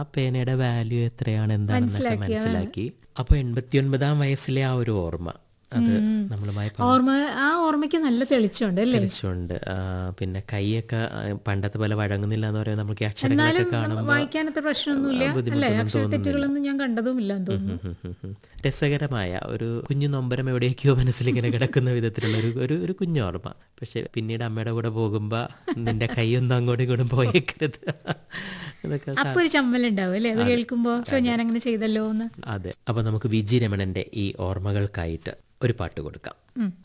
പേനയുടെ value എത്രയാണ് എന്താണെന്നൊക്കെ മനസ്സിലാക്കി അപ്പോൾ എൺപത്തിയൊൻപതാം വയസ്സിലെ ആ ഒരു ഓർമ്മ അത് നമ്മളുമായി ഓർമ്മ ആ ഓർമ്മയ്ക്ക് നല്ല തെളിച്ചുണ്ട് അല്ലേ പങ്കുവെച്ചുകൊണ്ട് ആ, പിന്നെ കൈയൊക്കെ ആ, പണ്ടത്തെ പോലെ വഴങ്ങുന്നില്ല എന്ന് പറയുമ്പോൾ നമുക്ക് ഈ അക്ഷരങ്ങളൊക്കെ കാണുമ്പോൾ വായിക്കാനത്ര പ്രശ്നമൊന്നുമില്ല അല്ലേ അക്ഷരത്തെറ്റുകളൊന്നും ഞാൻ കണ്ടതുമില്ല എന്ന് തോന്നുന്നു ഉം ഉം ഉം. രസകരമായ ഒരു കുഞ്ഞു നൊമ്പരം എവിടെയൊക്കെയോ മനസ്സിലിങ്ങനെ കിടക്കുന്ന വിധത്തിലുള്ള ഒരു ഒരു ഒരു കുഞ്ഞോർമ്മ പക്ഷെ പിന്നീട് അമ്മയുടെ കൂടെ പോകുമ്പോ നിന്റെ കൈയൊന്നും അങ്ങോട്ടും ഇങ്ങോട്ടും പോയേക്കരുത് എന്നൊക്കെ സാ- അപ്പൊ ഒരു ചമ്മലുണ്ടാവും അല്ലേ അത് കേൾക്കുമ്പോ ഷോ ഞാൻ അങ്ങനെ ചെയ്തല്ലോ എന്ന് അതെ അപ്പൊ നമുക്ക് വിജി രമണന്റെ ഈ ഓർമ്മകൾക്കായിട്ട് ഒരു പാട്ട് കൊടുക്കാം ഉം.